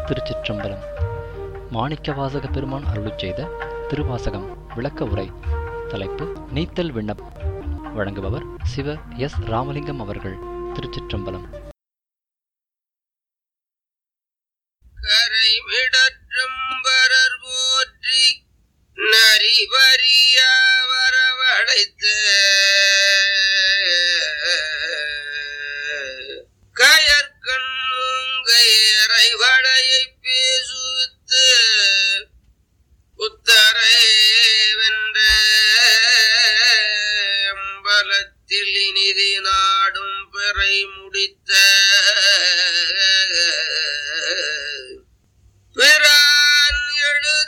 திருச்சிற்றம்பலம் மாணிக்கவாசக பெருமான் அருளிச் செய்த திருவாசகம் விளக்க உரை தலைப்பு நீத்தல் விண்ணப் வழங்குபவர் சிவ எஸ் ராமலிங்கம் அவர்கள் திருச்சிற்றம்பலம் கரைமிடற்றம்பரர் போற்றி நரிபரிய வரவழைத்த கயற்கண் மூங்கையரை வளையை பேசுவித்து உத்தரை வென்ற அம்பலத்தில் இனிதி நாடும் பிறை முடித்த பிரான் எழுத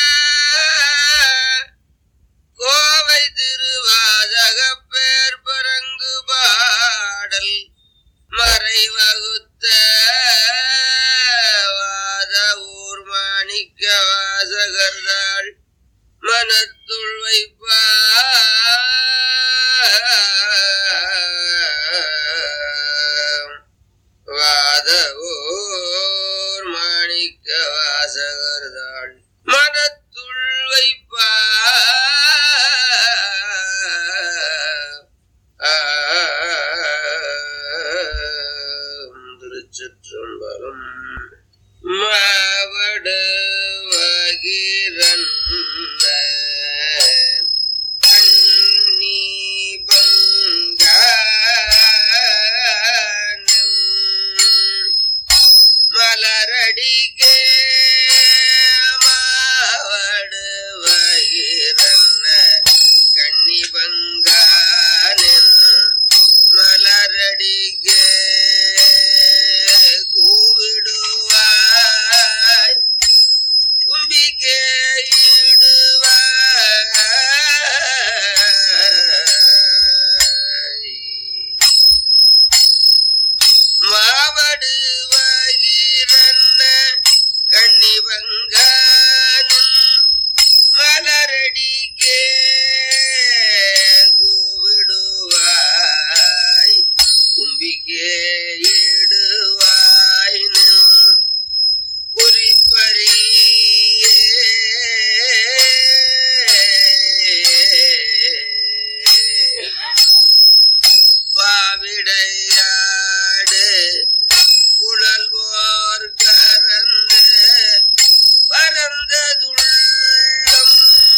கோவை திருவாதக பேர் பரங்கு பாடல் மறைவகுத்த வாத ஊர் மாணிக்க வாசகர்தாள் மனத்துள் வைப்பார் வாத ஓர் மாணிக்க வாசகர்தாள் மனத்துள் வைப்பா திருச்சிற்றம்பலம் மாவடு வகிரன் கண்ணி பங்கானும் மலரடிக்கே மாவடு வகிரன்ன கண்ணி பங்கானின் மலரடிக்கே கூவிடுவாய் கும்பிக்கே இடுவாய் மாவடு வகிரன்ன கண்ணி பங்கானும் மலரடிக்கே கூவிடுவாய் தும்பிக்கே இடுவாய் நின் குறிப்பறியே பாவிடையாடு குழல்வோர் கரந்து பரந்ததுள்ளம்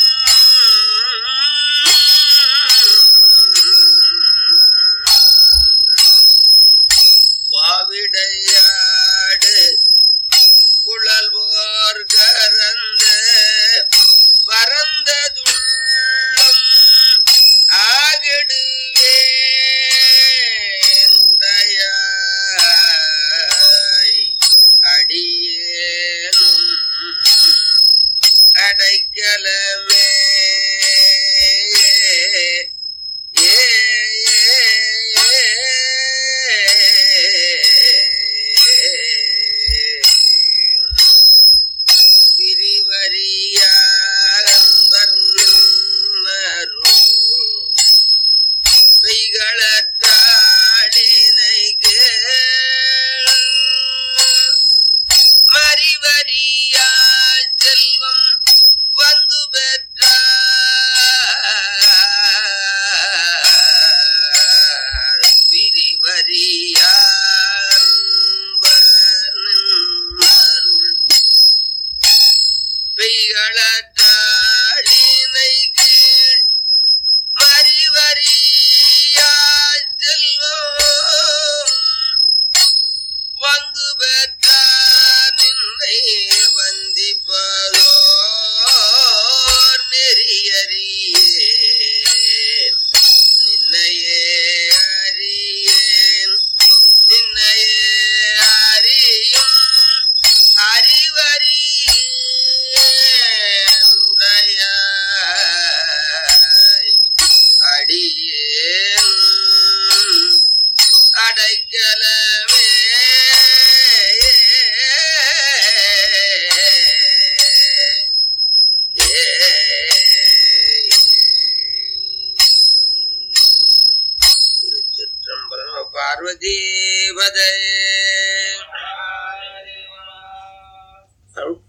பாவிடையாடு குழல்வோர் கரந்து பரந்ததுள்ளம் ஆகடுவேன் உடையாய் அடியேனும் அடைக்கலமே ஏ பிரிவரியான்பர் நின்னரும் பெய்களத்தாளினைக்கு மறிவரியா செல்வம் வந்து பெற்றார் பிரிவரியா அருள் பெய்களத்தாளினை கீழ் மறிவரியா செல்வம் வந்து பெற்றார் நின்னை வந்திப்பதோ நெறியறியேன் நின்னையே அறியேன் நின்னையே அறியும் அறிவறியேன்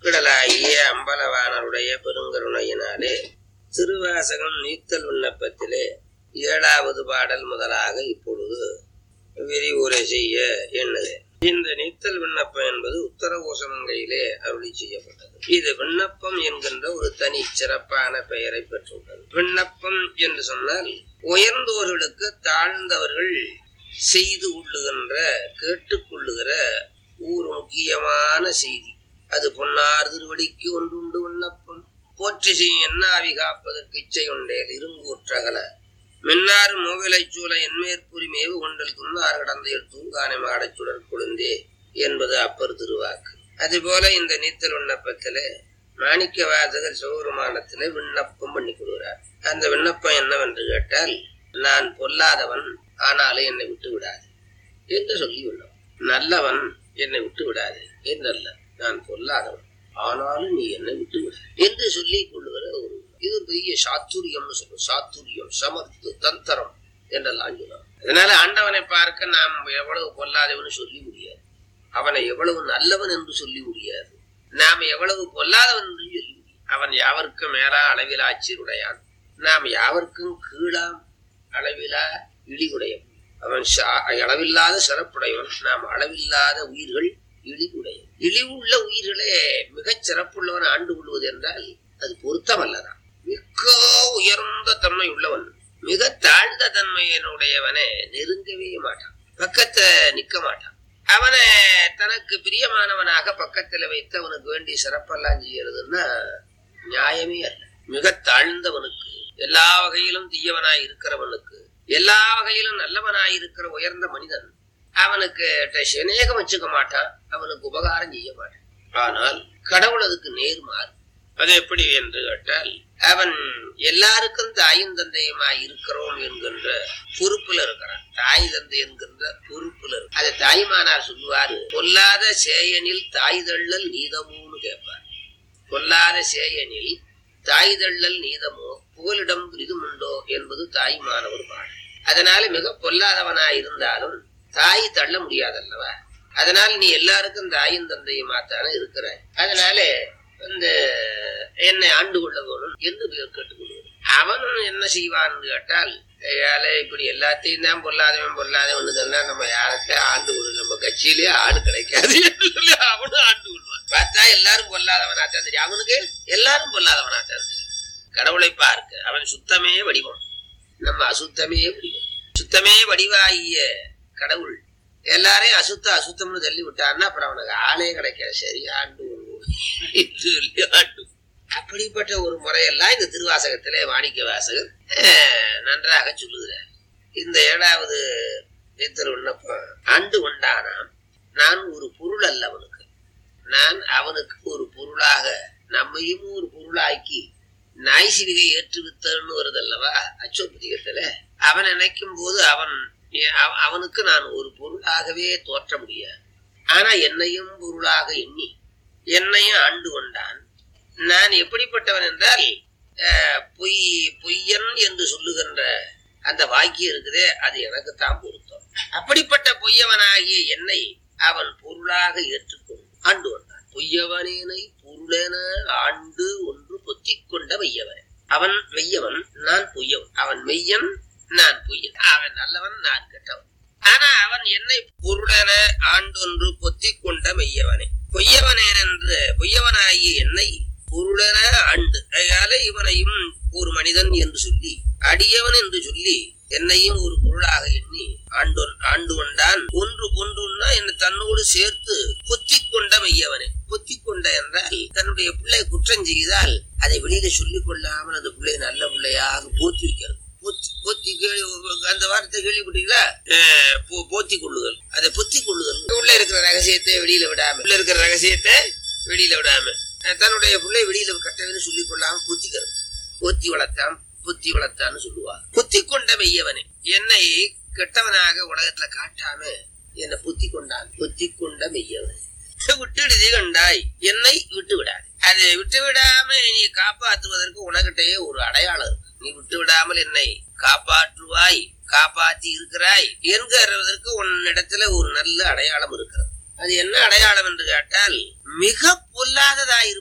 கடலாகிய அம்பலவானருடைய பெருங்கருணையினாலே திருவாசகம் நீத்தல் விண்ணப்பத்திலே ஏழாவது பாடல் முதலாக இப்பொழுது விரிவுரை செய்ய எண்ணுது இந்த நீத்தல் விண்ணப்பம் என்பது உத்தரகோசமங்கையிலே அருளி செய்யப்பட்டது இது விண்ணப்பம் என்கின்ற ஒரு தனி சிறப்பான பெயரை பெற்றுள்ளது விண்ணப்பம் என்று சொன்னால் உயர்ந்தோர்களுக்கு தாழ்ந்தவர்கள் செய்து கொள்ளுகின்ற கேட்டுக்கொள்ளுகிற ஒரு முக்கியமான செய்தி அது பொன்னார் திருவடிக்கு ஒன்றுண்டு விண்ணப்பம் போற்றி செய்யும் என்னாவி காப்பதற்கு இச்சை உண்டேல் இருங்கூற்றகல மின்னார் மூவிலை சூழ என்மேற்புரி மேவு கொண்டல் துன்னார் கடந்த தூங்கானை மாடச் சுடர் கொழுந்தே என்பது அப்பர் திருவாக்கு அதுபோல இந்த நீத்தல் விண்ணப்பத்திலே மாணிக்க வாசகர் சிவபெருமானத்திலே விண்ணப்பம் பண்ணி கொடுக்கிறார் அந்த விண்ணப்பம் என்னவென்று கேட்டால் நான் பொல்லாதவன் ஆனாலும் என்னை விட்டு விடாது என்று சொல்லி விண்ணப்பம் நல்லவன் என்னை விட்டு விடாது என்றல்ல நான் பொல்லாதவன் ஆனாலும் நீ என்னை விட்டு விடாது என்று சொல்லிக் கொள்ளுகிற ஒரு இது பெரிய சாத்துரியம்னு சொல்லுவோம் சாத்துரியம் சமர்த்து தந்தரம் என்றெல்லாம் சொல்லுவோம் அதனால ஆண்டவனை பார்க்க நாம் எவ்வளவு பொல்லாதவன் சொல்லி முடியாது அவனை எவ்வளவு நல்லவன் என்று சொல்லி முடியாது நாம் எவ்வளவு பொல்லாதவன் என்று சொல்லி முடியாது அவன் யாவருக்கும் மேலா அளவில் ஆட்சியுடையான் நாம் யாவருக்கும் கீழாம் அளவிலா இழிவுடையவன் அவன் சா- அளவில்லாத சிறப்புடையவன் நாம் அளவில்லாத உயிர்கள் இழிவுடையவன் இழிவுள்ள உயிர்களே மிகச் சிறப்புள்ளவன் ஆண்டு கொள்வது என்றால் அது பொருத்தமல்லதான் மிக உயர்ந்த தன்மை உள்ளவன் மிக தாழ்ந்த தன்மையினுடையவனை நெருங்கவே மாட்டான் பக்கத்துல நிக்க மாட்டான் அவனை தனக்கு பிரியமானவனாக பக்கத்துல வைத்து அவனுக்கு வேண்டிய சிறப்பெல்லாம் செய்யறதுன்னா நியாயமே அல்ல மிக தாழ்ந்தவனுக்கு எல்லா வகையிலும் தீயவனாய் இருக்கிறவனுக்கு எல்லா வகையிலும் நல்லவனாய் இருக்கிற உயர்ந்த மனிதன் அவனுக்கு ட- சிநேகம் வச்சுக்க மாட்டான் அவனுக்கு உபகாரம் செய்ய மாட்டான் ஆனால் கடவுள் அதுக்கு நேர்மாறு அது எப்படி என்று கேட்டால் அவன் எல்லாருக்கும் தாயும் தந்தையுமாய் இருக்கிறோம் என்கின்ற பொறுப்புல இருக்கிறான் தாய் தந்தை என்கின்ற பொறுப்புல இருக்கு அதை தாய்மானார் சொல்லுவாரு பொல்லாத சேயனில் தாய் தள்ளல் நீதமோன்னு கேட்பார் பொல்லாத சேயனில் தாய் தள்ளல் நீதமோ புகலிடம் இதுமுண்டோ என்பது தாய்மானவர் பாடல் அதனால மிக பொல்லாதவனாய் இருந்தாலும் தாய் தள்ள முடியாதல்லவா அதனால் நீ எல்லாருக்கும் தாயும் தந்தையுமாத்தானே இருக்கிறாய் அதனால இந்த என்னை ஆண்டு கொள்ள வேணும் என்று கேட்டுக்கொள்வது அவன் என்ன செய்வான் கேட்டால் ஏழை இப்படி எல்லாத்தையும் தான் பொல்லாதவன் பொல்லாதவன் சொன்னா நம்ம யார்கிட்ட ஆண்டு கொள்ளும் நம்ம கட்சியிலே ஆடு கிடைக்காது என்று சொல்லி அவனும் ஆண்டு கொள்வான் பார்த்தா எல்லாரும் பொல்லாதவனா தான் தெரியும் அவனுக்கு எல்லாரும் பொல்லாதவனா தான் தெரியும் கடவுளை பார்க்க அவன் சுத்தமே வடிவம் நம்ம அசுத்தமே வடிவம் சுத்தமே வடிவாகிய கடவுள் எல்லாரையும் அசுத்த அசுத்தம்னு தள்ளி விட்டான்னா அப்புறம் அவனுக்கு ஆளே கிடைக்காது சரி ஆண்டு கொள்வோம் என்று சொல்லி ஆண்டு அப்படிப்பட்ட ஒரு முறையெல்லாம் இந்த திருவாசகத்திலே மாணிக்க வாசகர் அஹ், நன்றாக சொல்லுகிறார் இந்த ஏழாவது நேத்தர் விண்ணப்பம் ஆண்டு கொண்டானாம் நான் ஒரு பொருள் அல்ல அவனுக்கு நான் அவனுக்கு ஒரு பொருளாக நம்மையும் ஒரு பொருளாக்கி நாய் சிவிகை ஏற்றுவித்தன்னு வருது அல்லவா அச்சோபதிகத்துல அவன் நினைக்கும் போது அவன் அவ- அவனுக்கு நான் ஒரு பொருளாகவே தோற்ற முடியாது ஆனா என்னையும் பொருளாக எண்ணி என்னையும் ஆண்டு கொண்டான் நான் எப்படிப்பட்டவன் என்றால் அஹ், பொய் பொய்யன் என்று சொல்லுகின்ற அந்த வாக்கியம் இருக்குதே அது எனக்குத்தான் பொருத்தம் அப்படிப்பட்ட பொய்யவனாகிய என்னை அவன் பொருளாக ஏற்றுக்கொண்டு ஆண்டு கொண்டான் பொய்யவனேனை பொருளென ஆண்டு ஒன்று பொத்திக் கொண்ட மெய்யவன் அவன் மெய்யவன் நான் பொய்யவன் அவன் மெய்யன் நான் பொய்யன் அவன் நல்லவன் நான் கெட்டவன் ஆனா அவன் என்னை பொருளென ஆண்டொன்று பொத்திக் கொண்ட மெய்யவனே பொய்யவனேன் என்று பொய்யவனாகிய என்னை பொருளென ஆண்டு அதனால இவனையும் ஒரு மனிதன் என்று சொல்லி அடியவன் என்று சொல்லி என்னையும் ஒரு பொருளாக எண்ணி ஆண்டொன் ஆண்டு கொண்டான் ஒன்று ஒன்றுன்னா என்னை தன்னோடு சேர்த்து பொத்திக் கொண்ட மெய்யவனே பொத்திக் கொண்ட என்றால் தன்னுடைய பிள்ளை குற்றம் செய்தால் அதை வெளியில சொல்லிக் கொள்ளாமல் அந்த பிள்ளை நல்ல பிள்ளையாக போத்தி வைக்கிறது பொத்தி பொத்தி கேள்வி அந்த வார்த்தை கேள்விப்பட்டீங்களா அஹ் போ- போத்தி கொள்ளுதல் அதை பொத்தி கொள்ளுதல் உள்ள இருக்கிற ரகசியத்தை வெளியில விடாம உள்ள இருக்கிற ரகசியத்தை வெளியில விடாம அஹ் தன்னுடைய பிள்ளை வெளியில கட்டவேன்னு சொல்லிக் கொள்ளாம பொத்திக்கிறது பொத்தி வளர்த்தான் பொத்தி வளர்த்தான்னு சொல்லுவா பொத்தி கொண்ட மெய்யவனே என்னை கெட்டவனாக உலகத்துல காட்டாம என்னை பொத்தி கொண்டான் பொத்தி கொண்ட மெய்யவனே விட்டுடுதி கண்டாய் என்னை விட்டு விடாது அதை விட்டு விடாம நீ காப்பாற்றுவதற்கு உனக்கிட்டயே ஒரு அடையாளம் இருக்கு நீ விட்டு விடாமல் என்னை காப்பாற்றுவாய் காப்பாற்றி இருக்கிறாய் என்கிறதற்கு உன்னிடத்துல ஒரு நல்ல அடையாளம் இருக்கிறது அது என்ன அடையாளம் என்று கேட்டால் மிக பொல்லாததாய் இருப்ப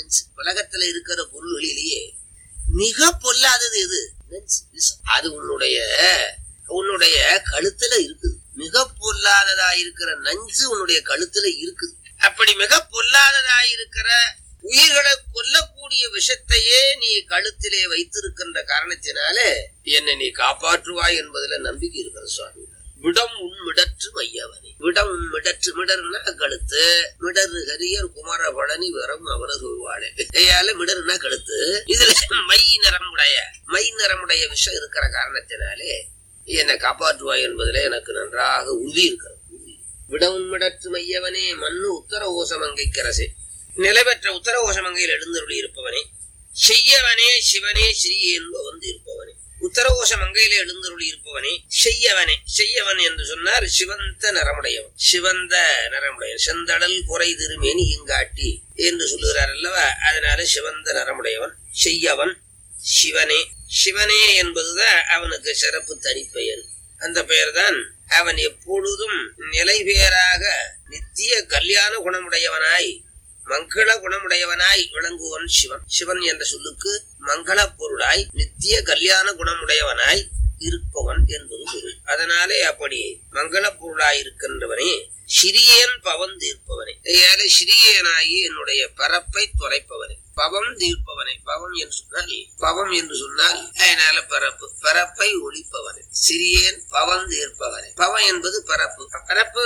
நஞ்சு உலகத்துல இருக்கிற பொருள்களிலேயே மிக பொல்லாதது எது நஞ்சு விஷம். அது உன்னுடைய உன்னுடைய கழுத்துல இருக்குது மிக பொல்லாததா இருக்கிற நஞ்சு உன்னுடைய கழுத்துல இருக்குது அப்படி மிக பொல்லாததா இருக்கிற உயிர்களை கொல்லக்கூடிய விஷத்தையே நீ கழுத்திலே வைத்திருக்கின்ற காரணத்தினாலே என்னை நீ காப்பாற்றுவாய் என்பதுல நம்பிக்கை இருக்கிறது சுவாமி விடம் உன் மிடற்று மையவனே விடம் உன் மிடற்று மிடர்னா கழுத்து மிடரு ஹரியர் குமார பழனி வரம் அவரது உருவாளே கையால மிடர்னா கழுத்து இதுல மை நிறமுடைய மை நிறமுடைய விஷம் இருக்கிற காரணத்தினாலே என்னை காப்பாற்றுவாய் என்பதிலே எனக்கு நன்றாக உறுதி இருக்கிறது உறுதி. விடவும் மிடற்று மையவனே மண்ணு உத்தர ஓசமங்கைக்கரசே நிலைபெற்ற உத்தர ஓசமங்கையில் எழுந்தருளி இருப்பவனே செய்யவனே சிவனே ஸ்ரீ என்பவன் இருப்பவனே உத்தரகோஷ மங்கையில எழுந்தருளி இருப்பவனே செய்யவனே செய்யவன் என்று சொன்னார் சிவந்த நரமுடையவன் சிவந்த நரமுடையவன் செந்தடல் குறை திருமேனி இங்காட்டி என்று சொல்லுகிறார் அல்லவா அதனால சிவந்த நரமுடையவன் செய்யவன் சிவனே சிவனே என்பதுதான் அவனுக்கு சிறப்பு தனிப்பெயர் அந்த பெயர்தான் அவன் எப்பொழுதும் நிலை பெயராக நித்திய கல்யாண குணமுடையவனாய் மங்கள குணமுடையவனாய் விளங்குவன் சிவன் சிவன் என்ற சொல்லுக்கு மங்கள பொருளாய் நித்திய கல்யாண குணமுடையவனாய் இருப்பவன் என்பது பொருள் அதனாலே அப்படி மங்கள பொருளாய் இருக்கின்றவனே சிறியேன் பவன் தீர்ப்பவனே ஏழை சிறியேனாகி என்னுடைய பரப்பை தொலைப்பவனே பவம் தீர்ப்பவனே பவம் என்று சொன்னால் பவம் என்று சொன்னால் அதனால பரப்பு பரப்பை ஒழிப்பவனே சிறியேன் பவம் தீர்ப்பவனே பவம் என்பது பரப்பு பரப்பு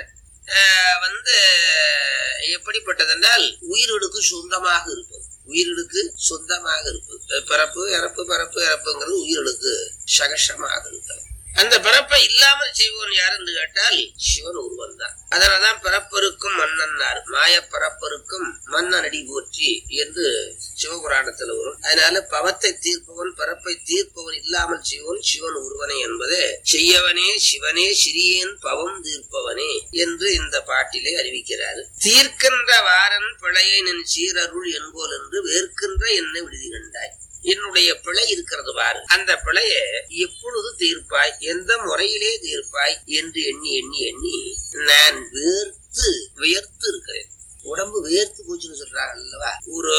அஹ், வந்து எப்படிப்பட்டதென்றால் உயிர்களுக்கு சொந்தமாக இருப்பது உயிர்களுக்கு சொந்தமாக இருப்பது அஹ், பிறப்பு இறப்பு பரப்பு இறப்புங்கிறது உயிர்களுக்கு சகசமாக இருக்கிறது அந்த பிறப்பை இல்லாமல் செய்வோன் யார் என்று கேட்டால் சிவன் ஒருவன் தான் அதனாலதான் பிறப்பருக்கும் மன்னன்னார் மாய பிறப்பருக்கும் மன்னன் அடி போற்றி என்று சிவபுராணத்தில் வரும் அதனால பவத்தை தீர்ப்பவன் பிறப்பை தீர்ப்பவன் இல்லாமல் செய்வோன் சிவன் ஒருவனே என்பது செய்யவனே சிவனே சிறியேன் பவம் தீர்ப்பவனே என்று இந்த பாட்டிலே அறிவிக்கிறார் தீர்க்கின்ற வாரன் பிழையை நின் சீரருள் என்போல் என்று வேர்க்கின்ற என்னை விடுதி கண்டாய் என்னுடைய பிழை இருக்கிறது பாரு அந்த பிழையை எப்பொழுது தீர்ப்பாய் எந்த முறையிலே தீர்ப்பாய் என்று எண்ணி எண்ணி எண்ணி நான் வேர்த்து வியர்த்து இருக்கிறேன் உடம்பு வேர்த்து போச்சுன்னு சொல்றாங்க அல்லவா ஒரு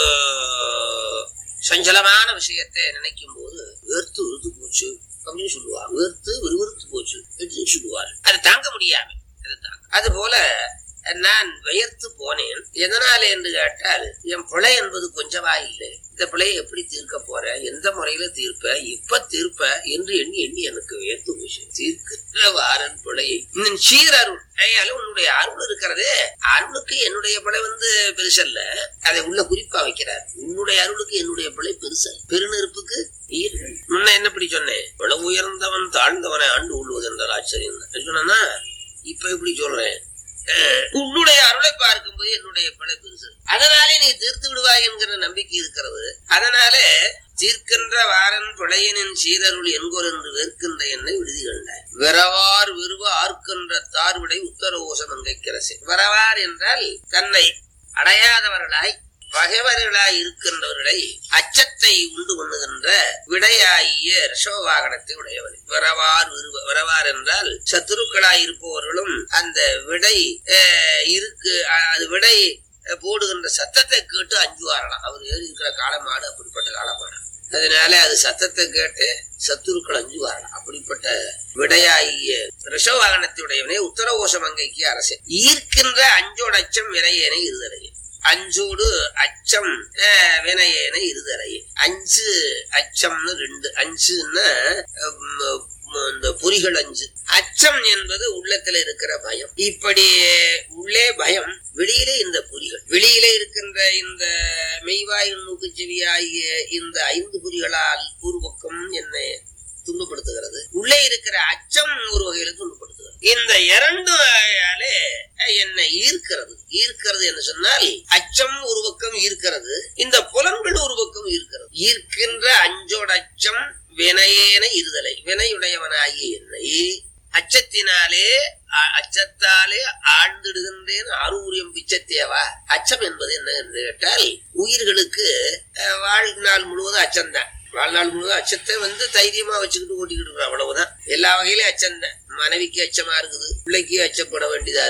சஞ்சலமான விஷயத்தை நினைக்கும் போது வேர்த்து விருத்து போச்சு அப்படின்னு சொல்லுவார் வேர்த்து விறுவிறுத்து போச்சு என்று சொல்லுவார் அது தாங்க முடியாம அது தாங்க அது போல நான் வியர்த்து போனேன் எதனால என்று கேட்டால் என் பிழை என்பது கொஞ்சமா இல்லை இந்த பிழையை எப்படி தீர்க்க போற எந்த முறையில தீர்ப்ப எப்ப தீர்ப்ப என்று எண்ணி எண்ணி எனக்கு வியர்த்து போச்சு தீர்க்கிற வாரன் பிழையை இன்னும் சீரருள் ஐயால உன்னுடைய அருள் இருக்கிறதே அருளுக்கு என்னுடைய பிழை வந்து பெருசல்ல அதை உள்ள குறிப்பா வைக்கிறார் உன்னுடைய அருளுக்கு என்னுடைய பிழை பெருசல் பெருநெருப்புக்கு ஈர்கள் முன்ன என்ன இப்படி சொன்னேன் பிழை உயர்ந்தவன் தாழ்ந்தவனை ஆண்டு உள்ளுவது என்றால் ஆச்சரியம் தான் சொன்னா இப்ப எப்படி சொல்றேன் அஹ், உன்னுடைய அருளை பார்க்கும்போது என்னுடைய பிழை பெருசு அதனாலே நீ தீர்த்து விடுவாய் என்கிற நம்பிக்கை இருக்கிறது அதனாலே தீர்க்கின்ற வாரன் பிழையனின் சீரருள் என்கோர் என்று வேர்க்கின்ற என்னை விடுதி கண்டாய் விரவார் விருவ ஆர்க்கின்ற தார்விடை உத்தர ஓசம் அங்கைக்கிறசே விரவார் என்றால் தன்னை அடையாதவர்களாய் பகைவர்களாய் இருக்கின்றவர்களை அச்சத்தை உண்டு பண்ணுகின்ற விடையாகிய ரிஷப வாகனத்தை உடையவர் விரவார் விருவ விரவார் என்றால் சத்துருக்களாய் இருப்பவர்களும் அந்த விடை அஹ், இருக்கு அஹ், அது விடை அஹ், போடுகின்ற சத்தத்தை கேட்டு அஞ்சுவாரலாம் அவர் ஏறி இருக்கிற காலமாடு அப்படிப்பட்ட காலமாடு அதனால அது சத்தத்தை கேட்டு சத்துருக்கள் அஞ்சுவாரலாம் அப்படிப்பட்ட விடையாகிய ரிஷப வாகனத்துடையவனே உத்தரகோஷ மங்கைக்கு அரசே ஈர்க்கின்ற அஞ்சோட அச்சம் வினையேனை இருதலையே அஞ்சோடு அச்சம் அஹ், வினையேன இருதலை அஞ்சு அச்சம்னு ரெண்டு அஞ்சுன்னா அஹ், ம- ம- இந்த பொறிகள் அஞ்சு அச்சம் என்பது உள்ளத்துல இருக்கிற பயம் இப்படி உள்ளே பயம் வெளியிலே இந்த பொறிகள் வெளியிலே இருக்கின்ற இந்த மெய்வாய் நூக்கு செவியாகிய இந்த ஐந்து பொறிகளால் ஒரு பக்கம் என்னை துன்பப்படுத்துகிறது உள்ளே இருக்கிற அச்சம் ஒரு வகையில துன்பப்படுத்துகிறது இந்த இரண்டு வகையாலே என்னை ஈர்க்கிறது ஈர்க்கிறது என்று சொன்னால் அச்சம் ஒரு பக்கம் ஈர்க்கிறது இந்த புலன்கள் ஒரு பக்கம் ஈர்க்கிறது ஈர்க்கின்ற அஞ்சோட அச்சம் வினையேன இருதலை வினையுடையவனாகிய என்னை அச்சத்தினாலே அ- அச்சத்தாலே ஆழ்ந்திடுகின்றேன் ஆரூரியம் பிச்சத்தேவா அச்சம் என்பது என்ன என்று கேட்டால் உயிர்களுக்கு அஹ், வாழ்நாள் முழுவதும் அச்சம்தான் வாழ்நாள் முழுவதும் அச்சத்தை வந்து தைரியமா வச்சுக்கிட்டு ஓட்டிக்கிட்டு இருக்கிறோம் அவ்வளவுதான் எல்லா வகையிலும் அச்சம்தான் மனைவிக்கு அச்சமா இருக்குது பிள்ளைக்கு அச்சப்பட வேண்டியதா இருக்குது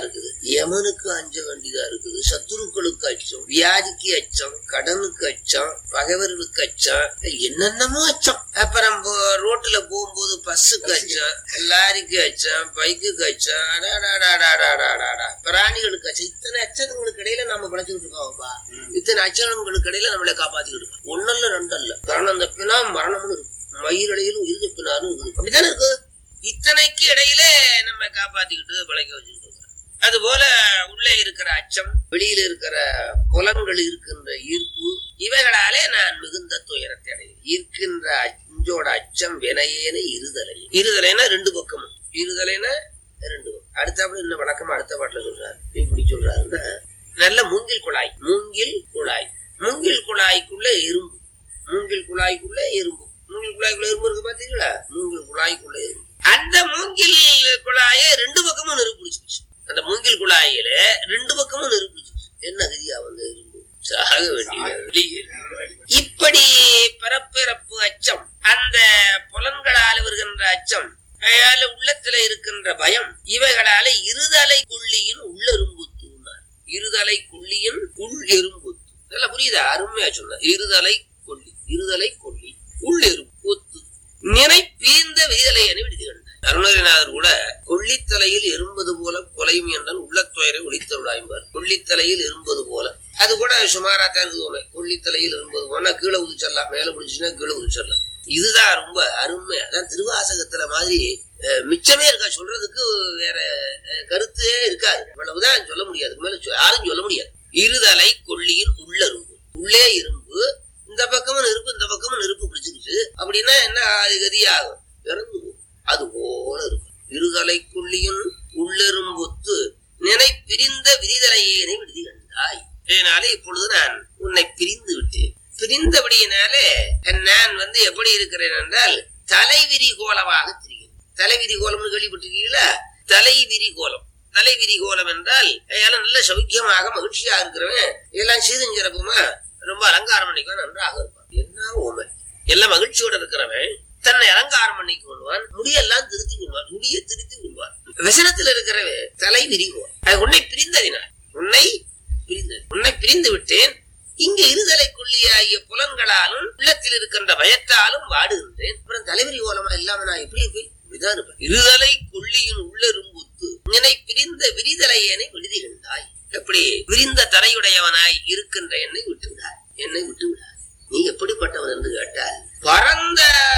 யமனுக்கு அஞ்ச வேண்டியதா இருக்குது சத்துருக்களுக்கு அச்சம் வியாதிக்கு அச்சம் கடனுக்கு அச்சம் பகைவர்களுக்கு அச்சம் என்னென்னமோ அச்சம் அப்புறம் போ- ரோட்டுல போகும்போது பஸ்ஸுக்கு அச்சம் லாரிக்கு அச்சம் பைக்குக்கு அச்சம் அடாடாடாடாடாடாடா. பிராணிகளுக்கு அச்சம் இத்தனை அச்சங்களுக்கு இடையில நம்ம பிழைச்சுக்கிட்டு இருக்கோம்ப்பா இத்தனை அச்சங்களுக்கு இடையில நம்மளை காப்பாத்திக்கிட்டு இருக்கோம் ஒன்னல்ல ரெண்டல்ல மரணம் தப்பினா மரணம்னு இருக்கு மயிரிடையில் உயிர் தப்பினாலும் இருக்கு அப்படித்தானே இருக்கு இத்தனைக்கு இடையில நம்ம காப்பாத்திக்கிட்டு பிழைக்க வச்சுக்கிட்டு இருக்கோம் அதுபோல உள்ளே இருக்கிற அச்சம் வெளியில இருக்கிற புலன்கள் இருக்கின்ற ஈர்ப்பு இவைகளாலே நான் மிகுந்த துயரத்தை அடைகிறேன் ஈர்க்கின்ற அஞ்சோட அச்சம் வினையேன இருதலை இருதலைனா ரெண்டு பக்கமும் இருதலைனா ரெண்டு பக்கம் அடுத்தாப்புல இன்னும் வழக்கமா அடுத்த பாட்டுல சொல்றாரு இப்படி சொல்றாருன்னா நல்ல மூங்கில் குழாய் மூங்கில் குழாய் மூங்கில் குழாய்க்குள்ள இரும்பு மூங்கில் குழாய்க்குள்ள இரும்பு மூங்கில் குழாய்க்குள்ள இரும்பு இருக்கு பாத்தீங்களா மூங்கில் குழாய்க்குள்ள இரும்பு அந்த மூங்கில் குழாயை ரெண்டு பக்கமும் நெருப்பு பிடிச்சிருச்சு அந்த மூங்கில் குழாயில ரெண்டு பக்கமும் நெருப்பு பிடிச்சிருச்சு என்ன கதியா வந்து இரும்பு சாக வேண்டிய இப்படி பிறப்பிறப்பு அச்சம் அந்த புலன்களால் வருகின்ற அச்சம் அயால உள்ளத்துல இருக்கின்ற பயம் இவைகளால இருதலை கொள்ளியின் உள்ளெரும்பு தூணார் இருதலை கொள்ளியின் உள் எறும்பு நல்லா புரியுதா அருமையா சொன்ன இருதலை கொள்ளி இருதலை கொள்ளி உள்ளெரும்பு ஒத்து நினை பீர்ந்த விதிதலை என விடுதி கண்டார் அருணகிரிநாதர் கூட கொள்ளித்தலையில் எறும்பது போல கொலையும் என்றால் உள்ளத்துயரை ஒளித்தருளாய்பார் கொள்ளித்தலையில் எறும்பது போல அது கூட சுமாரா தான் இருக்குதுமே கொள்ளித்தலையில் எறும்பது போனா கீழே உதிச்சிடலாம் மேல பிடிச்சுன்னா கீழே உதிச்சிடலாம் இதுதான் ரொம்ப அருமை அதான் திருவாசகத்துல மாதிரி அஹ், மிச்சமே இருக்கா சொல்றதுக்கு வேற அஹ், கருத்தே இருக்காது இவ்வளவுதான் சொல்ல முடியாது இதுக்கு மேல சொ- யாரும் சொல்ல முடியாது இருதலை கொள்ளியின் உள்ளரும்பு உள்ளே இரும்பு இந்த பக்கமும் நெருப்பு இந்த பக்கமும் நெருப்பு பிடிச்சிருச்சு அப்படின்னா என்ன அது கதியாகும் இறந்து போகும். அது போல இருக்கும் இருதலை கொள்ளியின் உள்ளெரும்பொத்து நினை பிரிந்த விதிதலையேனை விடுதி கண்டாய் இதனாலே இப்பொழுது நான் உன்னை பிரிந்து விட்டேன் பிரிந்தபடியினாலே நான் வந்து எப்படி இருக்கிறேன் என்றால் தலைவிரி கோலமாக தெரியும் தலைவிரி கோலம்னு கேள்விப்பட்டிருக்கீங்களா தலைவிரி கோலம் தலைவிரி கோலம் என்றால் எல்லாம் நல்ல சௌக்கியமாக மகிழ்ச்சியாக இருக்கிறவன் எல்லாம் சீதஞ்சிறப்புமா ரொம்ப அலங்காரம் பண்ணிக்குவான் நன்றாக இருப்பான் என்ன ஓமை எல்லாம் மகிழ்ச்சியோட இருக்கிறவன் தன்னை அலங்காரம் பண்ணி கொள்வான் முடியெல்லாம் திருத்தி கொள்வான் முடியை திருத்தி கொள்வான் விசனத்தில் இருக்கிறவன் தலை விரிவான் அது உன்னை பிரிந்ததினார் உன்னை பிரிந்தது உன்னை பிரிந்து விட்டேன் இங்க இருதலை கொள்ளியாகிய புலன்களாலும் உள்ளத்தில் இருக்கின்ற பயத்தாலும் வாடுகின்றேன் அப்புறம் தலைவிரி ஓலமா இல்லாம நான் எப்படி போய் இப்படிதான் இருப்பேன் இருதலை கொள்ளியின் உள்ளெரும்புத்து நினை பிரிந்த விரிதலையனை விடுதி கண்டாய் எப்படி விரிந்த தரையுடையவனாய் இருக்கின்ற என்னை விட்டு விடாய் என்னை விட்டு விடாய் நீ எப்படிப்பட்டவன் என்று கேட்டால் பரந்த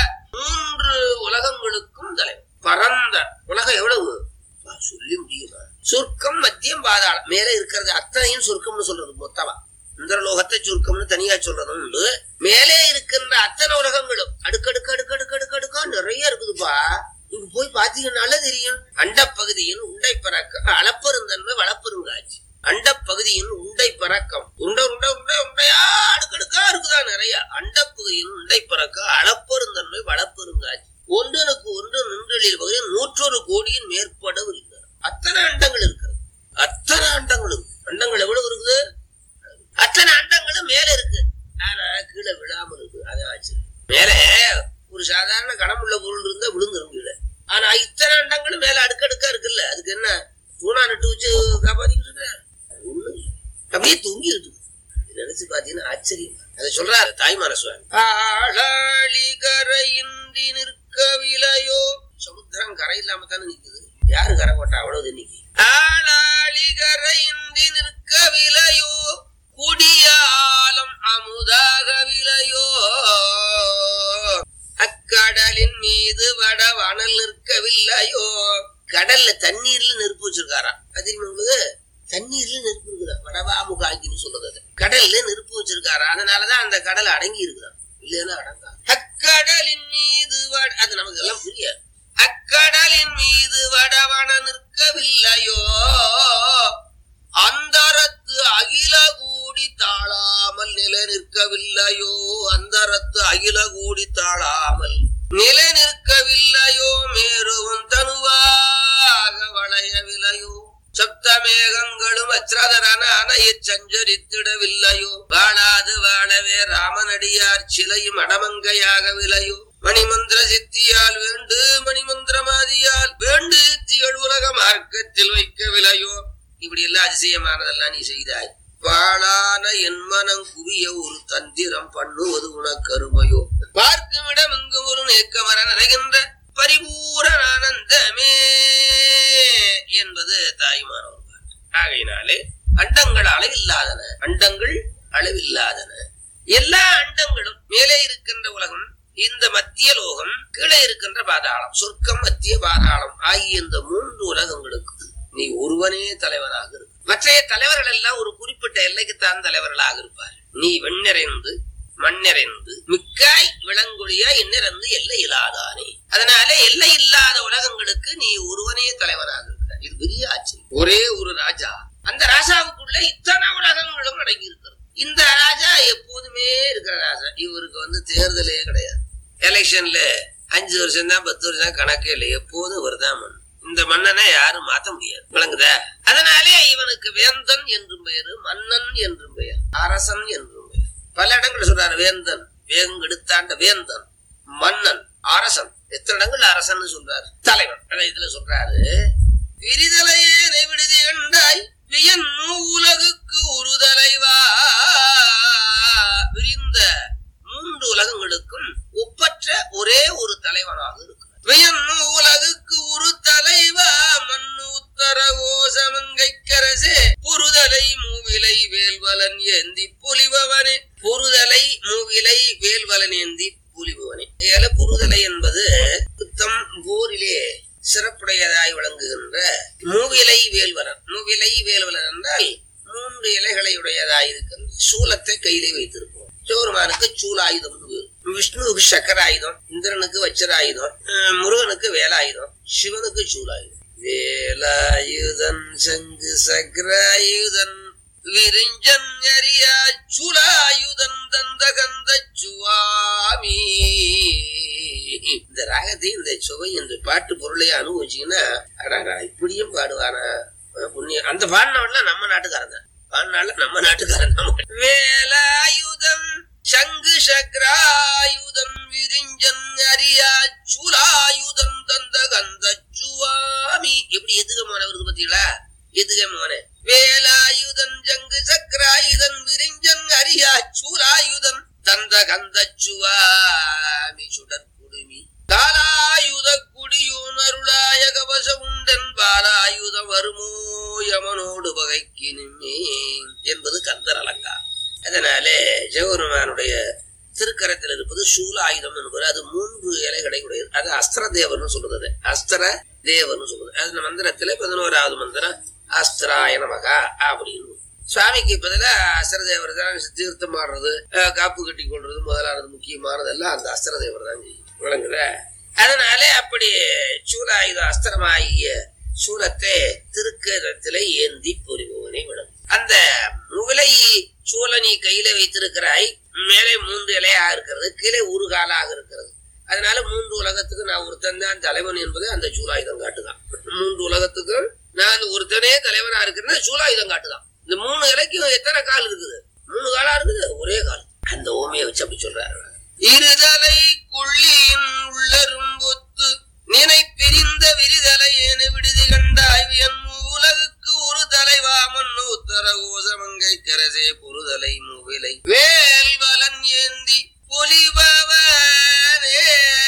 மூன்று உலகங்களுக்கும் தலைவன் பரந்த உலகம் எவ்வளவு அப்பா, சொல்லி முடியுமா சொர்க்கம் மத்தியம் பாதாளம் மேல இருக்கிறது அத்தனையும் சொர்க்கம்னு சொல்றது மொத்தமா இந்திரலோகத்தை சுருக்கம்னு தனியா சொல்றதும் உண்டு மேலே இருக்கின்ற அத்தனை உலகங்களும் அடுக்கடுக்கு அடுக்கு அடுக்கு அடுக்கு அடுக்கா நிறைய இருக்குதுப்பா இங்க போய் பாத்தீங்கன்னாலே தெரியும் அண்டப்பகுதியின் உண்டை பறக்க அளப்பெருந்தன்மை வளப்பெருங்காட்சி அண்டப்பகுதியின் உண்டை பறக்கம் உண்டை உண்டை உண்டை உண்டையா அடுக்கடுக்கா இருக்குதா நிறைய அண்டப்பகுதியின் உண்டை பறக்க அளப்பெருந்தன்மை வளப்பெருங்காட்சி ஒன்றனுக்கு ஒன்று நின்றலில் பகுதியில் நூற்றொரு கோடியின் மேற்பட விரிந்தார் அத்தனை அண்டங்கள் இருக்கிறது அத்தனை அண்டங்கள் இருக்கு அண்டங்கள் எவ்வளவு இருக்குது அத்தனை அண்டங்களும் மேல இருக்கு ஆனா கீழே விழாம இருக்கு அதான் ஆச்சு மேல ஒரு சாதாரண கனமுள்ள பொருள் இருந்தா விழுந்துரும் கீழே ஆனா இத்தனை அண்டங்களும் மேல அடுக்கடுக்கா இருக்குல்ல அதுக்கு என்ன தூணா நட்டு வச்சு காப்பாத்திக்கிட்டு இருக்க ஒண்ணும் இல்ல அப்படியே தூங்கி இருக்கு நினைச்சு பாத்தீங்கன்னா ஆச்சரியம் அதை சொல்றாரு தாய்மான சுவாமி ஆளாளி கரையின்றி நிற்கவிலையோ சமுத்திரம் கரை இல்லாம தானே நிக்குது யாரு கரை போட்டா அவ்வளவு இன்னைக்கு ஆளாளி கரையின்றி நிற்கவிலையோ குடியாலம் அமுதாக விலையோ அக்கடலின் மீது வட வனல் நிற்கவில்லையோ கடல்ல தண்ணீர்ல நெருப்பு வச்சிருக்காராம் அது தெரியுமா உங்களுக்கு தண்ணீர்ல நெருப்பு இருக்குதா வடவாமுகாக்கின்னு சொல்றது அது. கடல்ல நெருப்பு வச்சிருக்காரா அதனாலதான் அந்த கடல் அடங்கி இருக்குதாம் இல்லைன்னா அடங்கா அக்கடலின் மீது வட- அது நமக்கு எல்லாம் புரியாது அக்கடலின் மீது வடவன நிற்கவில்லையோ அந்தரத்து அகில கூடி தாழாமல் நிலை நிற்கவில்லையோ அந்தரத்து அகில கூடி தாழாமல் நிலை நிற்கவில்லையோ மேருவும் தனுவாக வளையவில்லையோ சப்த மேகங்களும் அச்ரதரன அணையச் சஞ்சரித்திடவில்லையோ வாழாது வாழவே ராமனடியார் சிலையும் அடமங்கையாகவில்லையோ மணிமந்திர சித்தியால் வேண்டு மணிமந்திரமாதியால் வேண்டு சித்திகள் உலக மார்க்கத்தில் வைக்கவில்லையோ இப்படி எல்லாம் அதிசயமானதெல்லாம் நீ செய்தாய் பாழான என் மனம் குவிய ஒரு தந்திரம் பண்ணுவது உனக்கு அருமையோ பார்க்கும் இடம் எங்கும் ஒரு நேக்கமர நிறைகின்ற பரிபூரண ஆனந்தமே என்பது தாய்மானவர் பாட்டு ஆகையினாலே அண்டங்கள் அளவில்லாதன அண்டங்கள் அளவில்லாதன எல்லா அண்டங்களும் மேலே இருக்கின்ற உலகம் இந்த மத்திய லோகம் கீழே இருக்கின்ற பாதாளம் சொர்க்கம் மத்திய பாதாளம் ஆகிய இந்த மூன்று உலகங்களுக்கு நீ ஒருவனே தலைவனாக இருக்கு மற்றைய தலைவர்கள் எல்லாம் ஒரு குறிப்பிட்ட எல்லைக்குத்தான் தலைவர்களாக இருப்பார் நீ வெண்ணிறைந்து மண்ணிறைந்து மிக்காய் விளங்கொழியாய் எண்ணிறந்து எல்லை இல்லாதானே அதனால எல்லை இல்லாத உலகங்களுக்கு நீ ஒருவனே தலைவனாக இருக்கிற இது பெரிய ஆட்சி ஒரே ஒரு ராஜா அந்த ராஜாவுக்குள்ள இத்தனை உலகங்களும் அடங்கி இருக்கிறது இந்த ராஜா எப்போதுமே இருக்கிற ராஜா இவருக்கு வந்து தேர்தலே கிடையாது எலெக்ஷன்ல அஞ்சு வருஷம் தான் பத்து வருஷம் கணக்கே இல்லை எப்போதும் இவர் தான் மன்னன் இந்த மன்னனை யாரும் மாத்த முடியாது விளங்குதா அதனாலே இவனுக்கு வேந்தன் என்றும் பெயரு மன்னன் என்றும் பெயர் அரசன் என்றும் பெயர் பல இடங்கள் சொல்றாரு வேந்தன் வேங்கெடுத்தாண்ட வேந்தன் மன்னன் அரசன் எத்தனை இடங்கள் அரசன் சொல்றாரு தலைவன் ஆனா இதுல சொல்றாரு விரிதலையே விடுதி கண்டாய் வியன் உலகுக்கு ஒரு தலைவா விரிந்த மூன்று உலகங்களுக்கும் ஒப்பற்ற ஒரே ஒரு தலைவனாக இருக்கிறார் வியன் உலகுக்கு ஒரு தலைவா மண்ணு உத்தர கோசமங்கை கரசே பொருதலை மூவிலை வேல்வலன் ஏந்தி பொலிபவனே பொருதலை மூவிலை வேல்வலன் ஏந்தி புலிபவனே ஏல பொருதலை என்பது புத்தம் போரிலே சிறப்புடையதாய் விளங்குகின்ற மூவிலை வேல்வலன் மூவிலை வேல்வலன் என்றால் மூன்று இலைகளை உடையதாய் இருக்கின்ற சூலத்தை கையிலே வைத்திருப்போம் சோருமானுக்கு சூலாயுதம் விஷ்ணுவுக்கு சக்கராயுதம் இந்திரனுக்கு வச்சராயுதம் அஹ் முருகனுக்கு வேலாயுதம் சிவனுக்கு சூலாயுதம் வேலாயுதன் சங்கு சக்கராயுதன் விரிஞ்சன் அரியா சூலாயுதன் தந்த கந்த சுவாமி இந்த ராகத்தை இந்த சுவை இந்த பாட்டு பொருளை அனுபவிச்சீங்கன்னா அடாடா இப்படியும் பாடுவானா அஹ் புண்ணியம் அந்த பாடினவன்லாம் நம்ம நாட்டுக்காரன் தான் பாடினால நம்ம நாட்டுக்காரன் தான். வேலாயுதம் சங்கு சக்ராயுதம் விரிஞ்சன் அரியா சூலாயுதம் தந்த கந்த சுவாமி எப்படி எதுகமான வருது பாத்தீங்களா எதுகமான வேலாயுதன் ஜங்கு சக்ராயுதன் விரிஞ்சன் அரியா சூலாயுதன் தந்த கந்த சுவாமி சுடர் குடுமி காலாயுத குடியூன் அருளாய கவச உண்டன் பாலாயுத வருமோ யமனோடு பகைக்கு நிம்மே என்பது கந்தர் அலங்காரம் அதனாலே சிவபெருமானுடைய திருக்கரத்தில் இருப்பது சூலாயுதம் என்பது அது மூன்று இலைகளை உடையது அது அஸ்திர தேவர்னு சொல்றது அஸ்திர தேவர்னு சொல்றது அது மந்திரத்துல பதினோராவது மந்திரம் அஸ்திராய நமகா அப்படின்னு சுவாமிக்கு பதிலா அஸ்திர தேவர் தான் தீர்த்தம் ஆடுறது அஹ், காப்பு கட்டி கொள்றது முதலானது முக்கியமானதெல்லாம் அந்த அஸ்திர தேவர் தான் செய்யும் விளங்குற அதனால அப்படி சூலாயுத அஸ்திரமாகிய சூலத்தை திருக்கரத்திலே ஏந்தி புரிபவனை விளங்கும் அந்த முகலை சூழ நீ கையில வைத்திருக்கிறாய் மேலே மூன்று இலையாக இருக்கிறது கீழே ஒரு காலாக இருக்கிறது அதனால மூன்று உலகத்துக்கு நான் ஒருத்தன் தான் தலைவன் என்பதை அந்த சூலாயுதம் காட்டுதான் மூன்று உலகத்துக்கு நான் ஒருத்தனே தலைவனா இருக்கிறேன் சூலாயுதம் காட்டுதான் இந்த மூணு இலைக்கும் எத்தனை கால் இருக்குது மூணு காலா இருக்குது ஒரே கால் அந்த ஓமையை வச்சு அப்படி சொல்றாரு இருதலை குள்ளியின் உள்ளரும்பொத்து நினை பிரிந்த விரிதலை என விடுதி கண்டாய் என் உலகுக்கு ஒரு தலைவா மண்ணு உத்தர கோசமங்கை கரசே பொருதலை மூவிலை வேல்வலன் ஏந்தி பொலிபவனே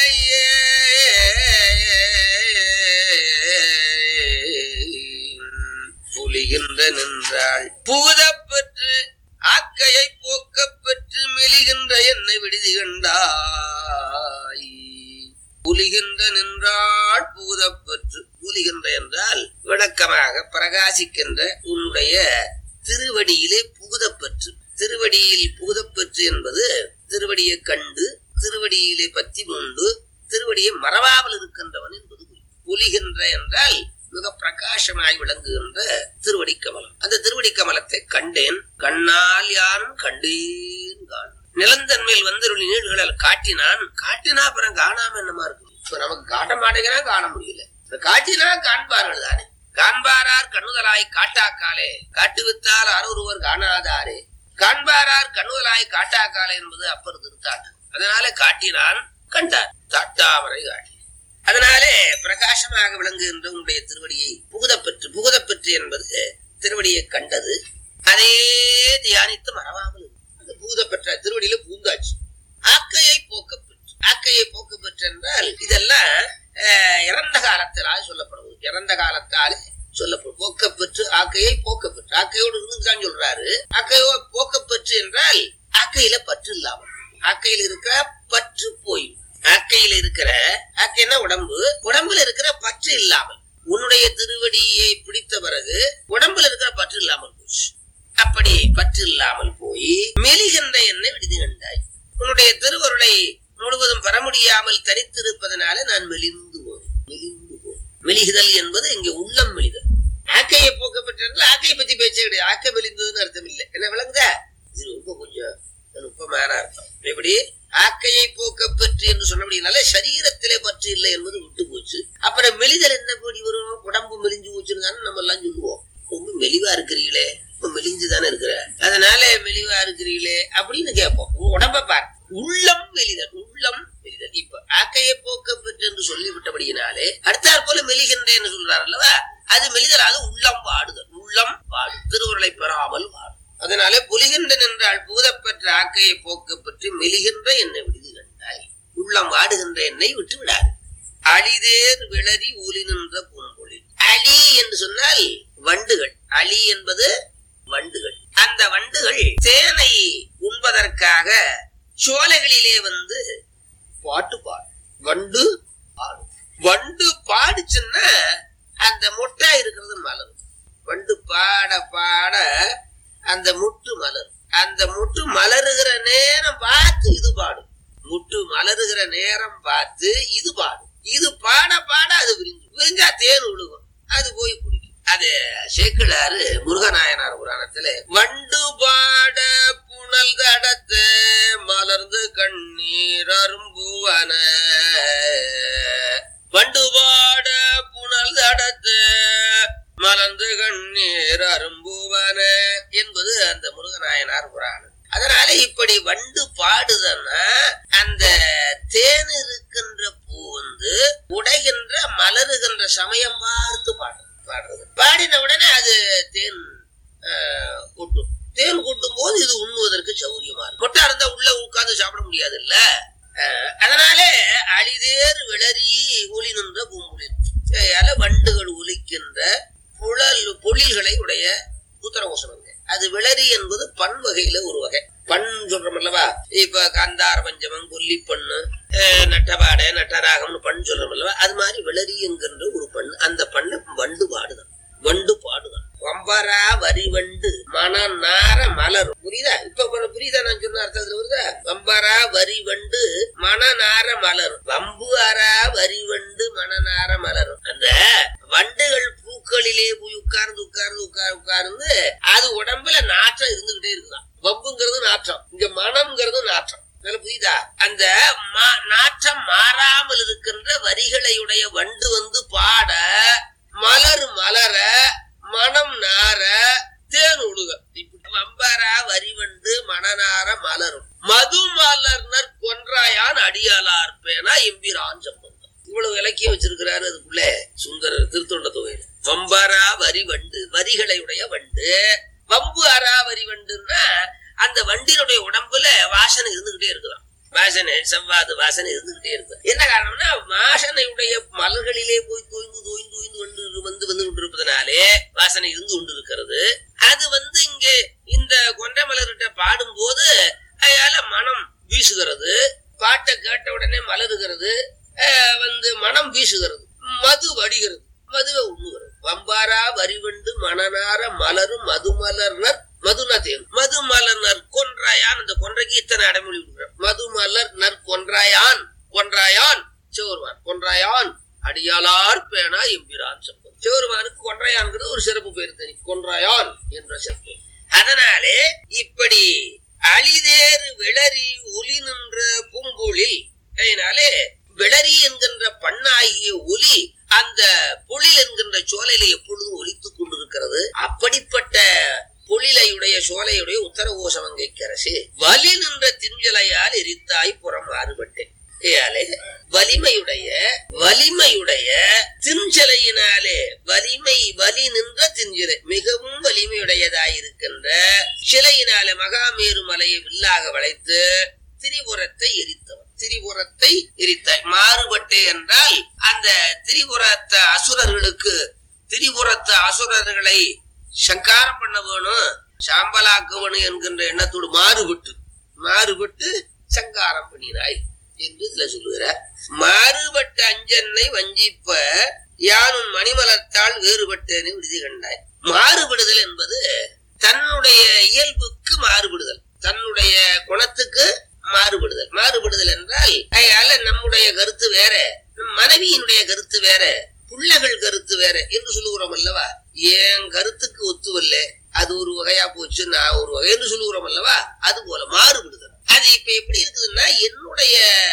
புலிகின்ற நின்றாள் புகுதப்பெற்று ஆக்கையை போக்கப் பெற்று மெலிகின்ற என்னை விடுதி கண்டாய் புலிகின்ற நின்றாள் புகுதப்பெற்று புலிகின்ற என்றால் விளக்கமாக பிரகாசிக்கின்ற உன்னுடைய திருவடியிலே புகுதப்பெற்று திருவடியில் புகுதப்பெற்று என்பது திருவடியை கண்டு திருவடியிலே பத்தி கொண்டு திருவடியை மறவாமல் இருக்கின்றவன் என்பது குறி. புலிகின்ற என்றால் மிக பிரகாசமாய் விளங்குகின்ற திருவடி கமலம் அந்த திருவடி கமலத்தை கண்டேன் கண்ணால் யாரும் கண்டேன் காண் நிலந்தன்மையில் வந்தருளி நீடுகளில் காட்டினான் காட்டினா அப்புறம் காணாம என்னமா இருக்கும் இப்ப நமக்கு காட்ட மாட்டேங்கிறான் காண முடியல இப்ப காட்டினா காண்பார்கள் தானே காண்பாரார் கண்ணுதலாய் காட்டாக்காலே காட்டுவித்தால் அறொருவர் காணாதாரே காண்பாரார் கண்ணுதலாய் காட்டாக்காலே என்பது அப்பர் திருத்தாட்டம் அதனால காட்டினான் கண்டார் தாட்டாமரை காட்டி அதனாலே பிரகாசமாக விளங்குகின்ற உன்னுடைய திருவடியை புகுதப்பெற்று புகுதப்பெற்று என்பது திருவடியை கண்டது அதே தியானித்து மறவாமல் இருக்கு. அந்த பூத பெற்ற திருவடியில பூந்தாச்சு ஆக்கையை போக்க பெற்று ஆக்கையை போக்க பெற்று என்றால் இதெல்லாம் அஹ், இறந்த காலத்தினால் சொல்லப்படுவது இறந்த காலத்தால் சொல்லப்படும் போக்க பெற்று ஆக்கையை போக்க பெற்று ஆக்கையோடு இருந்து தான் சொல்றாரு ஆக்கையோ போக்க பெற்று என்றால் ஆக்கையில பற்று இல்லாமல் ஆக்கையில் இருக்கிற பற்று போய் ஆக்கையில் இருக்கிற ஆக்கைன்னா உடம்பு உடம்புல இருக்கிற பற்று இல்லாமல் உன்னுடைய திருவடியை பிடித்த பிறகு உடம்புல இருக்கிற பற்று இல்லாமல் போச்சு அப்படி பற்று இல்லாமல் போய் மெலிகின்ற எண்ணெய் விடுதி கண்டாய் உன்னுடைய திருவருளை முழுவதும் பெற முடியாமல் தரித்திருப்பதனால நான் மெலிந்து போனேன் மெலிந்து போனேன் மெலிகுதல் என்பது இங்கே உள்ளம் மெலிதல் ஆக்கையை போக்க பெற்றால் ஆக்கையை பத்தி பேச்சே கிடையாது ஆக்கை மெலிந்ததுன்னு அர்த்தம் இல்லை என்ன விளங்குதா இது ரொம்ப கொஞ்சம் நுட்பமான அர்த்தம் எப்படி ஆக்கையை போக்க பெற்று என்று சொன்னபடினால சரீரத்திலே பற்று இல்லை என்பது விட்டு போச்சு அப்புறம் மெலிதல் என்ன படி வரும் உடம்பு மெலிஞ்சு போச்சுன்னு நம்ம எல்லாம் சொல்லுவோம் ரொம்ப மெலிவா இருக்கிறீங்களே ரொம்ப மெலிஞ்சு தானே இருக்கிற அதனால மெலிவா இருக்கிறீங்களே அப்படின்னு கேட்போம் உன் உடம்ப பார் உள்ளம் மெலிதல் உள்ளம் மெலிதல் இப்ப ஆக்கையை போக்க பெற்று என்று சொல்லிவிட்டபடியினாலே அடுத்தாற் போல மெலிகின்றேன்னு சொல்றாரு அல்லவா அது மெலிதல் அது உள்ளம் வாடுதல் உள்ளம் வாடு திருவுருளை பெறாமல் வாடு அதனாலே புலிகின்றன் என்றால் பூதப்பெற்ற ஆக்கையை போக்க பெற்று மெலிகின்ற என்னை விடுதி கண்டாய் உள்ளம் வாடுகின்ற என்னை விட்டு விடாது அழிதேர் விளரி ஊலி நின்ற பூம்பொழில் அழி என்று சொன்னால் வண்டுகள் அழி என்பது வண்டுகள் அந்த வண்டுகள் தேனை உண்பதற்காக சோலைகளிலே வந்து பாட்டு பாடும் வண்டு பாடும் வண்டு பாடுச்சுன்னா அந்த மொட்டா இருக்கிறது மலரும் வண்டு பாட பாட அந்த முட்டு மலரும் அந்த முட்டு மலருகிற நேரம் பார்த்து இது பாடும் முட்டு மலருகிற நேரம் பார்த்து இது பாடும் இது பாட பாட அது விரிஞ்சு விரிஞ்சா தேன் விழுகும் அது போய் குடிக்கும் அது சேக்கிழாரு முருகநாயனார் புராணத்துல வண்டு பாட புனல் தடத்த மலர்ந்து கண்ணீர் அரும்புவன வண்டு பாட புனல் தடத்த மலர்ந்து கண்ணீர் அரும்புவன என்பது அந்த முருகநாயனார் புராணம் அதனால இப்படி வண்டு பாடுதன்னா அந்த தேன் இருக்கின்ற பூ வந்து உடைகின்ற மலருகின்ற சமயம் பார்த்து பாடு பாடுறது பாடின உடனே அது தேன் ஆஹ், கொட்டும் தேன் கொட்டும் போது இது உண்ணுவதற்கு சௌரியமா இருக்கும் மொட்டா இருந்தா உள்ள உட்கார்ந்து சாப்பிட முடியாது இல்ல அதனாலே அழிதேர் விளரி ஒளி நின்ற பூங்குளிர் அதால வண்டுகள் ஒலிக்கின்ற புழல் பொழில்களை உடைய உத்தரகோசனங்க அது விளரி என்பது பண் வகையில ஒரு வகை பண் சொல்றோம் அல்லவா இப்ப காந்தார பஞ்சமம் கொல்லிப்பண்ணு அஹ், நட்டபாடை நட்டராகம்னு பண் சொல்றோம் அல்லவா அது மாதிரி விளரி என்கின்ற ஒரு பண் அந்த பண்ணை வண்டு பாடுதான் வண்டு பாடுதான் வம்பரா வரி வண்டு மன நார மலரும் புரியுதா இப்ப உனக்கு புரியுதா நான் சொன்ன அர்த்தத்துல வருதா வம்பரா வரி வண்டு மன நார மலரும் வம்பு அரா வரி வண்டு மன நார மலரும் அந்த வண்டுகள் பூக்களிலே போய் உட்கார்ந்து உட்கார்ந்து உட்கார் உட்கார்ந்து அது உடம்புல நாற்றம் இருந்துகிட்டே இருக்குதான் வம்புங்கிறது நாற்றம் இங்க மனம்ங்கிறது நாற்றம் நல்லா புரியுதா அந்த மா- நாற்றம் மாறாமல் இருக்கின்ற வரிகளையுடைய வண்டு வந்து பாட மலர் மலர மனம் நார தேன் உழுக இப்படி வம்பரா வரிவண்டு மணநார மலரும் மது மலர்னர் கொன்றாயான் அடியாளார் பேனா எம்பிரான் சம்பந்தம் இவ்வளவு இலக்கியம் வச்சிருக்கிறாரு அதுக்குள்ள சுந்தரர் திருத்தொண்ட தொகையில வம்பரா வரி வண்டு வரிகளையுடைய வண்டு வம்பு அரா வரி வண்டுன்னா அந்த வண்டினுடைய உடம்புல வாசனை இருந்துகிட்டே இருக்கலாம் வாசனை செவ்வாது வாசனை இருந்துகிட்டே இருக்கு என்ன காரணம்னா வாசனையுடைய மலர்களிலே போய் தோய்ந்து தோய்ந்து தோய்ந்து வந்து வந்து வந்து கொண்டிருப்பதனாலே வாசனை இருந்து கொண்டிருக்கிறது அது வந்து இங்கே இந்த கொண்ட மலர்கிட்ட பாடும்போது அதனால மனம் வீசுகிறது பாட்டை கேட்ட உடனே மலருகிறது அஹ் வந்து மனம் வீசுகிறது மது வடிகிறது மதுவை உண்ணுகிறது வம்பாரா வரிவண்டு மணனார மலரும் மதுமலர்னர் மதுனா தேன் மதுமலர் நற்கொன்றாயான் அந்த கொன்றைக்கு இத்தனை அடைமொழி விடுகிறார் மதுமலர் நற்கொன்றாயான் கொன்றாயான் சிவருமான் கொன்றாயான் அடியாளார் பேனா எம்பிரான் சம்பம் சிவருமானுக்கு கொன்றாயான்ங்கிறது ஒரு சிறப்பு பேர் தனி கொன்றாயான் என்ற சிறப்பு அதனாலே இப்படி அழிதேறு விளரி ஒளி நின்ற பூங்கோளில் அதனாலே விளரி என்கின்ற பண்ணாகிய ஒலி அந்த பொழில் என்கின்ற சோலையில எப்பொழுதும் ஒலித்துக் கொண்டிருக்கிறது அப்படிப்பட்ட பொழிலையுடைய சோலையுடைய உத்தரகோசமங்கை கரசே வலி நின்ற திஞ்சலையால் எரித்தாய் புறம் மாறுபட்டேன் ஏயாலே வலிமையுடைய வலிமையுடைய தின்சிலையினாலே வலிமை வலி நின்ற தின்சிலை மிகவும் வலிமையுடையதாயிருக்கின்ற சிலையினாலே மகாமேரு மலையை வில்லாக வளைத்து திரிபுரத்தை எரித்தவன் திரிபுரத்தை எரித்தாய் மாறுபட்டே என்றால் அந்த திரிபுரத்த அசுரர்களுக்கு திரிபுரத்த அசுரர்களை சங்காரம் பண்ண வேணும் சாம்பலாக்க வேணும் என்கின்ற எண்ணத்தோடு மாறுபட்டு மாறுபட்டு சங்காரம் பண்ணினாய் என்று இதுல சொல்லுகிறார் மாறுபட்ட அஞ்சன்னை வஞ்சிப்ப யானும் மணிமலத்தால் வேறுபட்டேனே விடுதி கண்டாய் மாறுபடுதல் என்பது தன்னுடைய இயல்புக்கு மாறுபடுதல் தன்னுடைய குணத்துக்கு மாறுபடுதல் மாறுபடுதல் என்றால் அயால நம்முடைய கருத்து வேற மனைவியினுடைய கருத்து வேற பிள்ளைகள் கருத்து வேற என்று சொல்லுகிறோம் அல்லவா என் கருத்துக்கு ஒத்துவல்ல அது ஒரு வகையா போச்சு நான் ஒரு வகை என்று சொல்லுகிறோம் அல்லவா அது போல மாறுபடுதல் அது இப்ப எப்படி இருக்குதுன்னா என்னுடைய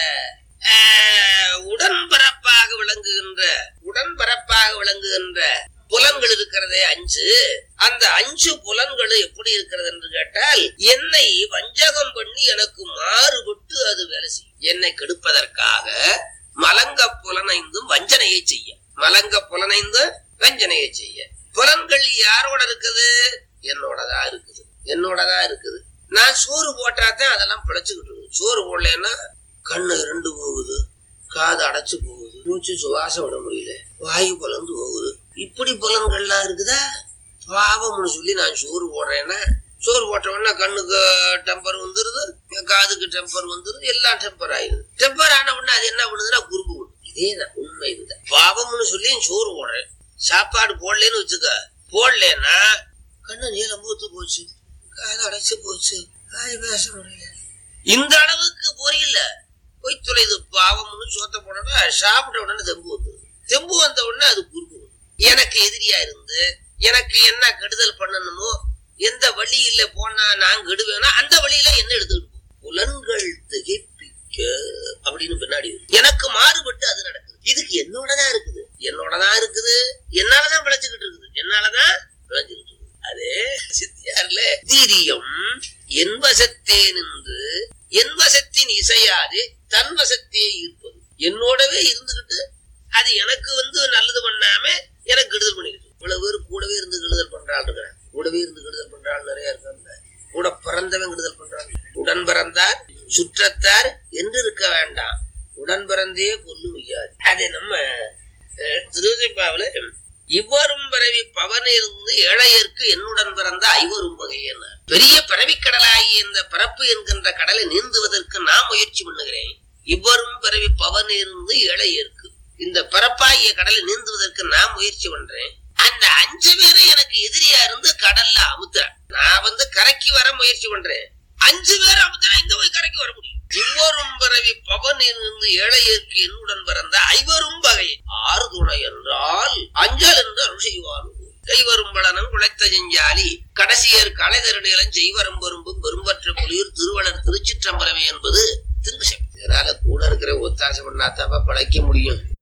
ஆஹ், உடன்பரப்பாக விளங்குகின்ற உடன்பரப்பாக விளங்குகின்ற புலன்கள் இருக்கிறதே அஞ்சு அந்த அஞ்சு புலன்கள் எப்படி இருக்கிறது என்று கேட்டால் என்னை வஞ்சகம் பண்ணி எனக்கு மாறுபட்டு அது வேலை செய்யும் என்னை கெடுப்பதற்காக மலங்க புலனைந்தும் வஞ்சனையை செய்ய மலங்க புலனைந்தும் வஞ்சனையை செய்ய புலன்கள் யாரோட இருக்குது என்னோடதான் இருக்குது என்னோடதான் இருக்குது நான் சோறு போட்டாதான் அதெல்லாம் பிழைச்சுக்கிட்டு இருக்குது சோறு போடலன்னா கண்ணு இரண்டு போகுது காது அடைச்சு போகுது மூச்சு சுவாசம் விட முடியல வாயு புலந்து போகுது இப்படி புலன்கள்லாம் இருக்குதா பாவம்னு சொல்லி நான் சோறு போடுறேன்னா சோறு போட்ட உடனே கண்ணுக்கு டெம்பர் வந்துருது காதுக்கு டெம்பர் வந்துருது எல்லாம் டெம்பர் ஆயிடுது டெம்பர் ஆன உடனே அது என்ன பண்ணுதுன்னா குறும்பு விடும். இதே தான் உண்மை இதுதான் பாவம்னு சொல்லி சோறு போடுறேன் சாப்பாடு போடலன்னு வச்சுக்க போடலன்னா கண்ணு நீளம் பூத்து போச்சு காது அடைச்சு போச்சு வாய் பேச முடியல இந்த அளவுக்கு பொரியல போய் தொலைது பாவம்னு சோத்த போடனா சாப்பிட்ட உடனே தெம்பு வந்துருது தெம்பு வந்த உடனே அது குறும்பு வரும். எனக்கு எதிரியா இருந்து எனக்கு என்ன கெடுதல் பண்ணணுமோ எந்த வழியில போனா நான் கெடுவேனோ அந்த வழியில என்ன எடுத்துக்கிட்டு போ. புலன்கள் திகைப்பிக்க அப்படின்னு பின்னாடி இருக்கு. எனக்கு மாறுபட்டு அது நடக்குது இதுக்கு என்னோடதான் இருக்குது என்னோடதான் இருக்குது என்னாலதான் பிழைச்சுக்கிட்டு இருக்குது என்னாலதான் பிழைச்சுக்கிட்டு இருக்குது அதே சித்தியார்ல தீரியம் என் வசத்தே நின்று என் வசத்தின் இசையாது தன் வசத்தையே ஈர்ப்பது என்னோடவே இருந்துகிட்டு அது எனக்கு வந்து நல்லது பண்ணாம எனக்கு கெடுதல் பண்ணிக்கிட்டு இவ்வளவு பேர் கூடவே இருந்து கெடுதல் பண்றாள் இருக்கிறேன் கூடவே இருந்து கெடுதல் பண்றாள் நிறைய இருக்காங்க கூட பிறந்தவன் கெடுதல் பண்றாங்க உடன் பிறந்தார் சுற்றத்தார் என்று இருக்க வேண்டாம் உடன் பிறந்தே கொல்லும் ஐயாது அது நம்ம அஹ், திருவிதைப்பாவுல இவ்வரும் பிறவி பவனிலிருந்து ஏழையர்க்கு என்னுடன் பிறந்த ஐவரும் வகையன பெரிய பிறவிக்கடலாகிய இந்த பிறப்பு என்கின்ற கடலை நீந்துவதற்கு நான் முயற்சி பண்ணுகிறேன் இவ்வரும் பிறவி பவனிலிருந்து ஏழையர்க்கு இந்த பிறப்பாகிய கடலை நீந்துவதற்கு நான் முயற்சி பண்றேன் அந்த அஞ்சு பேரும் எனக்கு எதிரியா இருந்து கடல்ல அமுத்துறேன் நான் வந்து கரைக்கு வர முயற்சி பண்றேன் அஞ்சு பேர் அமுத்துறேன் இங்க போய் கரைக்கு வர முடியும் இவ்வரும் பிறவி பவனிலிருந்து ஏழையர்க்கு என்னுடன் பிறந்த ஐவரும் வகை ஆறு துணை என்றால் அஞ்சல் என்று அருள் செய்வான் கைவரும் பலனும் குலைத்த செஞ்சாலி கடைசியர் கலைதரு நிலம் செய்வரம் பெரும்பும் பெரும்பற்ற புலியூர் திருவளர் திருச்சிற்றம்பலமே என்பது திருவிசை இதனால கூட இருக்கிற ஒத்தாசை பண்ணாத்தாப்ப பழைக்க முடியும்